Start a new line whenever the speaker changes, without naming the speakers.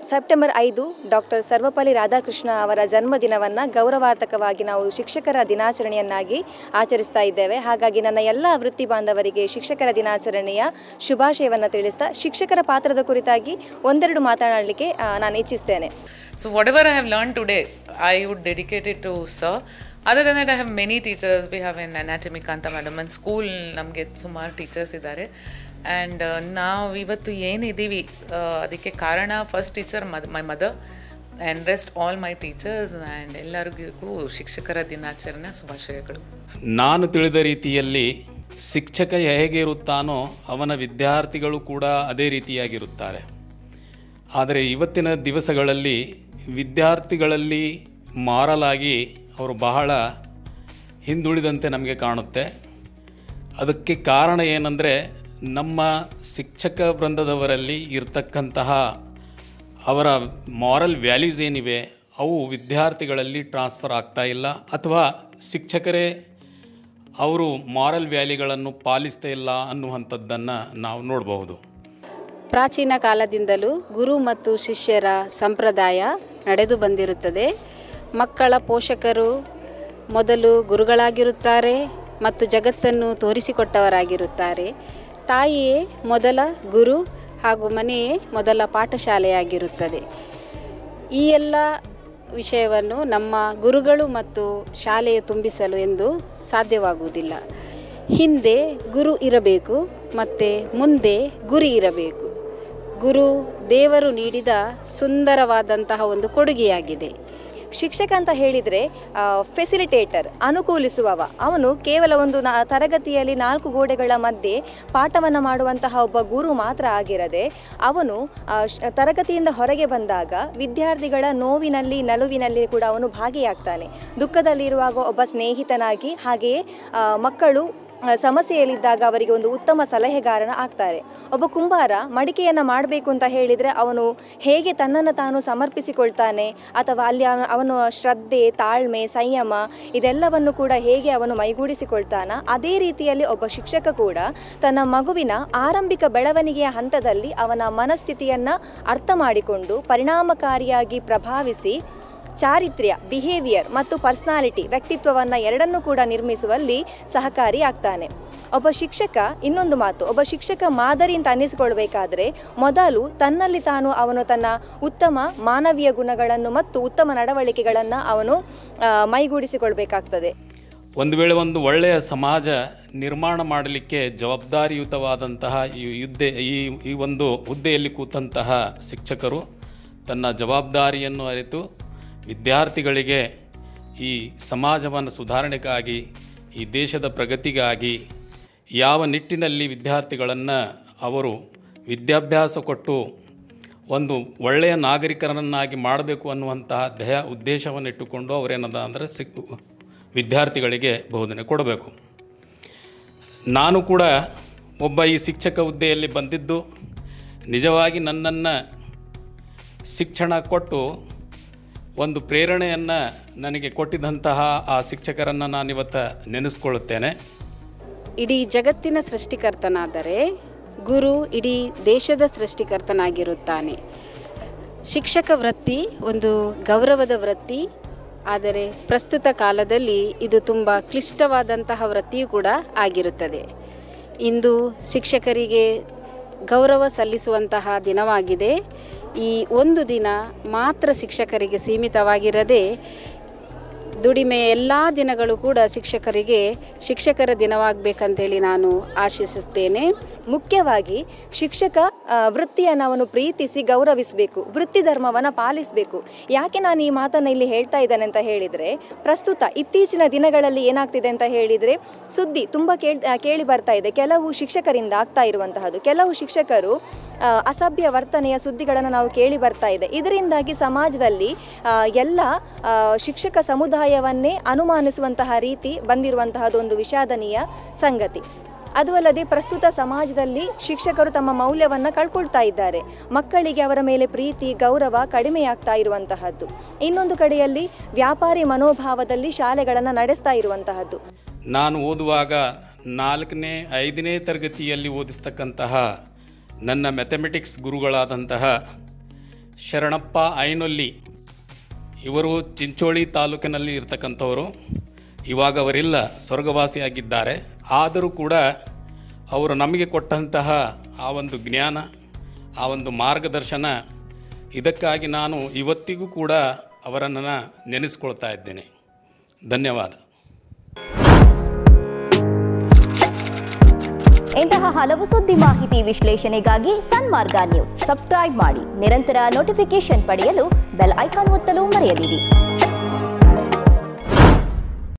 September ಐದು doctor Sarvepalli Radhakrishna ಅವರ ಜನ್ಮದಿನವನ್ನು ಗೌರವಾರ್ಥಕವಾಗಿ ನಾವು ಶಿಕ್ಷಕರ ದಿನಾಚರಣೆಯನ್ನಾಗಿ ಆಚರಿಸ್ತಾ ಇದ್ದೇವೆ ಹಾಗಾಗಿ ನನ್ನ ಎಲ್ಲ ವೃತ್ತಿ ಬಾಂಧವರಿಗೆ ಶಿಕ್ಷಕರ ದಿನಾಚರಣೆಯ ಶುಭಾಶಯವನ್ನು ತಿಳಿಸ್ತಾ ಶಿಕ್ಷಕರ ಪಾತ್ರದ ಕುರಿತಾಗಿ ಒಂದೆರಡು ಮಾತನಾಡಲಿಕ್ಕೆ ಆ, ನಾನು ಇಚ್ಛಿಸ್ತೇನೆ
So whatever I have learned today, I would dedicate it to sir. Other than that, I have many teachers. We have an anatomy Kanta madam and school ನಮಗೆ ಸುಮಾರು ಟೀಚರ್ಸ್ ಇದ್ದಾರೆ ಆ್ಯಂಡ್ ನಾವು ಇವತ್ತು ಏನಿದ್ದೀವಿ ಆ, ಅದಕ್ಕೆ ಕಾರಣ ಫಸ್ಟ್ ಟೀಚರ್ ಮದ್ my mother and rest all my teachers and ಎಲ್ಲರಿಗೂ ಶಿಕ್ಷಕರ ದಿನಾಚರಣೆ ಶುಭಾಶಯಗಳು
ನಾನು ತಿಳಿದ ರೀತಿಯಲ್ಲಿ ಶಿಕ್ಷಕ ಹೇಗೆ ಇರುತ್ತಾನೋ ಅವನ ವಿದ್ಯಾರ್ಥಿಗಳು ಕೂಡ ಅದೇ ರೀತಿಯಾಗಿರುತ್ತಾರೆ ಆದರೆ ಇವತ್ತಿನ ದಿವಸಗಳಲ್ಲಿ ವಿದ್ಯಾರ್ಥಿಗಳಲ್ಲಿ ಮಾರಲಾಗಿ ಅವರು ಬಹಳ ಹಿಂದುಳಿದಂತೆ ನಮಗೆ ಕಾಣುತ್ತೆ ಅದಕ್ಕೆ ಕಾರಣ ಏನಂದರೆ ನಮ್ಮ ಶಿಕ್ಷಕ ವೃಂದದವರಲ್ಲಿ ಇರತಕ್ಕಂತಹ ಅವರ ಮಾರಲ್ ವ್ಯಾಲ್ಯೂಸ್ ಏನಿವೆ ಅವು ವಿದ್ಯಾರ್ಥಿಗಳಲ್ಲಿ ಟ್ರಾನ್ಸ್ಫರ್ ಆಗ್ತಾ ಇಲ್ಲ ಅಥವಾ ಶಿಕ್ಷಕರೇ ಅವರು ಮಾರಲ್ ವ್ಯಾಲ್ಯೂಗಳನ್ನು ಪಾಲಿಸ್ತಾ ಇಲ್ಲ ಅನ್ನುವಂಥದ್ದನ್ನು ನಾವು ನೋಡಬಹುದು
ಪ್ರಾಚೀನ ಕಾಲದಿಂದಲೂ ಗುರು ಮತ್ತು ಶಿಷ್ಯರ ಸಂಪ್ರದಾಯ ನಡೆದು ಬಂದಿರುತ್ತದೆ ಮಕ್ಕಳ ಪೋಷಕರು ಮೊದಲು ಗುರುಗಳಾಗಿರುತ್ತಾರೆ ಮತ್ತು ಜಗತ್ತನ್ನು ತೋರಿಸಿಕೊಟ್ಟವರಾಗಿರುತ್ತಾರೆ ತಾಯಿಯೇ ಮೊದಲ ಗುರು ಹಾಗೂ ಮನೆಯೇ ಮೊದಲ ಪಾಠಶಾಲೆಯಾಗಿರುತ್ತದೆ ಈ ಎಲ್ಲ ವಿಷಯವನ್ನು ನಮ್ಮ ಗುರುಗಳು ಮತ್ತು ಶಾಲೆಯ ತುಂಬಿಸಲು ಎಂದು ಸಾಧ್ಯವಾಗುವುದಿಲ್ಲ ಹಿಂದೆ ಗುರು ಇರಬೇಕು ಮತ್ತು ಮುಂದೆ ಗುರಿ ಇರಬೇಕು ಗುರು ದೇವರು ನೀಡಿದ ಸುಂದರವಾದಂತಹ ಒಂದು ಕೊಡುಗೆಯಾಗಿದೆ
ಶಿಕ್ಷಕ ಅಂತ ಹೇಳಿದರೆ ಫೆಸಿಲಿಟೇಟರ್ ಅನುಕೂಲಿಸುವವ ಅವನು ಕೇವಲ ಒಂದು ನಾ ತರಗತಿಯಲ್ಲಿ ನಾಲ್ಕು ಗೋಡೆಗಳ ಮಧ್ಯೆ ಪಾಠವನ್ನು ಮಾಡುವಂತಹ ಒಬ್ಬ ಗುರು ಮಾತ್ರ ಆಗಿರದೆ ಅವನು ಆ, ಶ- ತರಗತಿಯಿಂದ ಹೊರಗೆ ಬಂದಾಗ ವಿದ್ಯಾರ್ಥಿಗಳ ನೋವಿನಲ್ಲಿ ನಲುವಿನಲ್ಲಿ ಕೂಡ ಅವನು ಭಾಗಿಯಾಗ್ತಾನೆ ದುಃಖದಲ್ಲಿರುವಾಗ ಒಬ್ಬ ಸ್ನೇಹಿತನಾಗಿ ಹಾಗೆಯೇ ಆ, ಮಕ್ಕಳು ಆ, ಸಮಸ್ಯೆಯಲ್ಲಿದ್ದಾಗ ಅವರಿಗೆ ಒಂದು ಉತ್ತಮ ಸಲಹೆಗಾರನ ಆಗ್ತಾರೆ ಒಬ್ಬ ಕುಂಬಾರ ಮಡಿಕೆಯನ್ನು ಮಾಡಬೇಕು ಅಂತ ಹೇಳಿದರೆ ಅವನು ಹೇಗೆ ತನ್ನನ್ನು ತಾನು ಸಮರ್ಪಿಸಿಕೊಳ್ತಾನೆ ಅಥವಾ ಅಲ್ಲಿ ಅವನ- ಅವನು ಶ್ರದ್ಧೆ ತಾಳ್ಮೆ ಸಂಯಮ ಇದೆಲ್ಲವನ್ನು ಕೂಡ ಹೇಗೆ ಅವನು ಮೈಗೂಡಿಸಿಕೊಳ್ತಾನ ಅದೇ ರೀತಿಯಲ್ಲಿ ಒಬ್ಬ ಶಿಕ್ಷಕ ಕೂಡ ತನ್ನ ಮಗುವಿನ ಆರಂಭಿಕ ಬೆಳವಣಿಗೆಯ ಹಂತದಲ್ಲಿ ಅವನ ಮನಸ್ಥಿತಿಯನ್ನು ಅರ್ಥ ಮಾಡಿಕೊಂಡು ಪರಿಣಾಮಕಾರಿಯಾಗಿ ಪ್ರಭಾವಿಸಿ ಚಾರಿತ್ರ್ಯ ಬಿಹೇವಿಯರ್ ಮತ್ತು ಪರ್ಸ್ನಾಲಿಟಿ ವ್ಯಕ್ತಿತ್ವವನ್ನು ಎರಡನ್ನೂ ಕೂಡ ನಿರ್ಮಿಸುವಲ್ಲಿ ಸಹಕಾರಿ ಆಗ್ತಾನೆ ಒಬ್ಬ ಶಿಕ್ಷಕ ಇನ್ನೊಂದು ಮಾತು ಒಬ್ಬ ಶಿಕ್ಷಕ ಮಾದರಿ ಅಂತ ಅನ್ನಿಸಿಕೊಳ್ಬೇಕಾದ್ರೆ ಮೊದಲು ತನ್ನಲ್ಲಿ ತಾನು ಅವನು ತನ್ನ ಉತ್ತಮ ಮಾನವೀಯ ಗುಣಗಳನ್ನು ಮತ್ತು ಉತ್ತಮ ನಡವಳಿಕೆಗಳನ್ನು ಅವನು ಆ, ಮೈಗೂಡಿಸಿಕೊಳ್ಬೇಕಾಗ್ತದೆ
ಒಂದು ವೇಳೆ ಒಂದು ಒಳ್ಳೆಯ ಸಮಾಜ ನಿರ್ಮಾಣ ಮಾಡಲಿಕ್ಕೆ ಜವಾಬ್ದಾರಿಯುತವಾದಂತಹ ಈ ಹುದ್ದೆ ಈ ಈ ಒಂದು ಹುದ್ದೆಯಲ್ಲಿ ಕೂತಂತಹ ಶಿಕ್ಷಕರು ತನ್ನ ಜವಾಬ್ದಾರಿಯನ್ನು ಅರಿತು ವಿದ್ಯಾರ್ಥಿಗಳಿಗೆ ಈ ಸಮಾಜವನ್ನು ಸುಧಾರಣೆಗಾಗಿ ಈ ದೇಶದ ಪ್ರಗತಿಗಾಗಿ ಯಾವ ನಿಟ್ಟಿನಲ್ಲಿ ವಿದ್ಯಾರ್ಥಿಗಳನ್ನು ಅವರು ವಿದ್ಯಾಭ್ಯಾಸ ಕೊಟ್ಟು ಒಂದು ಒಳ್ಳೆಯ ನಾಗರಿಕರನ್ನಾಗಿ ಮಾಡಬೇಕು ಅನ್ನುವಂತಹ ಧ್ಯೇಯ ಉದ್ದೇಶವನ್ನು ಇಟ್ಟುಕೊಂಡು ಅವರೇನದ ಅಂದರೆ ಸಿಕ್ ವಿದ್ಯಾರ್ಥಿಗಳಿಗೆ ಬೋಧನೆ ಕೊಡಬೇಕು ನಾನು ಕೂಡ ಒಬ್ಬ ಈ ಶಿಕ್ಷಕ ಹುದ್ದೆಯಲ್ಲಿ ಬಂದಿದ್ದು ನಿಜವಾಗಿ ನನ್ನನ್ನು ಶಿಕ್ಷಣ ಕೊಟ್ಟು ಒಂದು ಪ್ರೇರಣೆಯನ್ನು ನನಗೆ ಕೊಟ್ಟಿದ್ದಂತಹ ಆ ಶಿಕ್ಷಕರನ್ನು ನಾನಿವತ್ತು ನೆನೆಸ್ಕೊಳ್ಳುತ್ತೇನೆ
ಇಡೀ ಜಗತ್ತಿನ ಸೃಷ್ಟಿಕರ್ತನಾದರೆ ಗುರು ಇಡೀ ದೇಶದ ಸೃಷ್ಟಿಕರ್ತನಾಗಿರುತ್ತಾನೆ ಶಿಕ್ಷಕ ವೃತ್ತಿ ಒಂದು ಗೌರವದ ವೃತ್ತಿ ಆದರೆ ಪ್ರಸ್ತುತ ಕಾಲದಲ್ಲಿ ಇದು ತುಂಬ ಕ್ಲಿಷ್ಟವಾದಂತಹ ವೃತ್ತಿಯೂ ಕೂಡ ಆಗಿರುತ್ತದೆ ಇಂದು ಶಿಕ್ಷಕರಿಗೆ ಗೌರವ ಸಲ್ಲಿಸುವಂತಹ ದಿನವಾಗಿದೆ ಈ ಒಂದು ದಿನ ಮಾತ್ರ ಶಿಕ್ಷಕರಿಗೆ ಸೀಮಿತವಾಗಿರದೆ ದುಡಿಮೆಯ ಎಲ್ಲ ದಿನಗಳು ಕೂಡ ಶಿಕ್ಷಕರಿಗೆ ಶಿಕ್ಷಕರ ದಿನವಾಗಬೇಕಂತೇಳಿ ನಾನು ಆಶಿಸುತ್ತೇನೆ
ಮುಖ್ಯವಾಗಿ ಶಿಕ್ಷಕ ಆ, ವೃತ್ತಿಯನ್ನು ಅವನು ಪ್ರೀತಿಸಿ ಗೌರವಿಸಬೇಕು ವೃತ್ತಿ ಧರ್ಮವನ್ನು ಪಾಲಿಸಬೇಕು ಯಾಕೆ ನಾನು ಈ ಮಾತನ್ನು ಇಲ್ಲಿ ಹೇಳ್ತಾ ಇದ್ದೇನೆ ಅಂತ ಹೇಳಿದರೆ ಪ್ರಸ್ತುತ ಇತ್ತೀಚಿನ ದಿನಗಳಲ್ಲಿ ಏನಾಗ್ತಿದೆ ಅಂತ ಹೇಳಿದರೆ ಸುದ್ದಿ ತುಂಬ ಕೇಳ್ ಆ, ಕೇಳಿ ಬರ್ತಾ ಇದೆ ಕೆಲವು ಶಿಕ್ಷಕರಿಂದ ಆಗ್ತಾ ಇರುವಂತಹದ್ದು ಕೆಲವು ಶಿಕ್ಷಕರು ಆ, ಅಸಭ್ಯ ವರ್ತನೆಯ ಸುದ್ದಿಗಳನ್ನು ನಾವು ಕೇಳಿ ಬರ್ತಾ ಇದೆ ಇದರಿಂದಾಗಿ ಸಮಾಜದಲ್ಲಿ ಆ, ಎಲ್ಲ ಆ, ಶಿಕ್ಷಕ ಸಮುದಾಯವನ್ನೇ ಅನುಮಾನಿಸುವಂತಹ ರೀತಿ ಬಂದಿರುವಂತಹದ್ದು ಒಂದು ವಿಷಾದನೀಯ ಸಂಗತಿ ಅದು ಅಲ್ಲದೆ ಪ್ರಸ್ತುತ ಸಮಾಜದಲ್ಲಿ ಶಿಕ್ಷಕರು ತಮ್ಮ ಮೌಲ್ಯವನ್ನು ಕಳ್ಕೊಳ್ತಾ ಇದ್ದಾರೆ ಮಕ್ಕಳಿಗೆ ಅವರ ಮೇಲೆ ಪ್ರೀತಿ ಗೌರವ ಕಡಿಮೆಯಾಗ್ತಾ ಇರುವಂತಹದ್ದು ಇನ್ನೊಂದು ಕಡೆಯಲ್ಲಿ ವ್ಯಾಪಾರಿ ಮನೋಭಾವದಲ್ಲಿ ಶಾಲೆಗಳನ್ನು ನಡೆಸ್ತಾ ಇರುವಂತಹದ್ದು
ನಾನು ಓದುವಾಗ ನಾಲ್ಕನೇ ಐದನೇ ತರಗತಿಯಲ್ಲಿ ಓದಿಸ್ತಕ್ಕಂತಹ ನನ್ನ ಮ್ಯಾಥಮೆಟಿಕ್ಸ್ ಗುರುಗಳಾದಂತಹ ಶರಣಪ್ಪ ಐನೊಲ್ಲಿ ಇವರು ಚಿಂಚೋಳಿ ತಾಲೂಕಿನಲ್ಲಿ ಇರ್ತಕ್ಕಂಥವರು ಇವಾಗ ಅವರಿಲ್ಲ ಸ್ವರ್ಗವಾಸಿಯಾಗಿದ್ದಾರೆ ಆದರೂ ಕೂಡ ಅವರು ನಮಗೆ ಕೊಟ್ಟಂತಹ ಆ ಒಂದು ಜ್ಞಾನ ಆ ಒಂದು ಮಾರ್ಗದರ್ಶನ ಇದಕ್ಕಾಗಿ ನಾನು ಇವತ್ತಿಗೂ ಕೂಡ ಅವರನ್ನು ನೆನೆಸ್ಕೊಳ್ತಾ ಇದ್ದೇನೆ ಧನ್ಯವಾದ
ಇಂತಹ ಹಲವು ಸುದ್ದಿ ಮಾಹಿತಿ ವಿಶ್ಲೇಷಣೆಗಾಗಿ ಸನ್ಮಾರ್ಗ ನ್ಯೂಸ್ ಸಬ್ಸ್ಕ್ರೈಬ್ ಮಾಡಿ ನಿರಂತರ ನೋಟಿಫಿಕೇಶನ್ ಪಡೆಯಲು ಬೆಲ್ ಐಕಾನ್ ಒತ್ತಲು ಮರೆಯದಿರಿ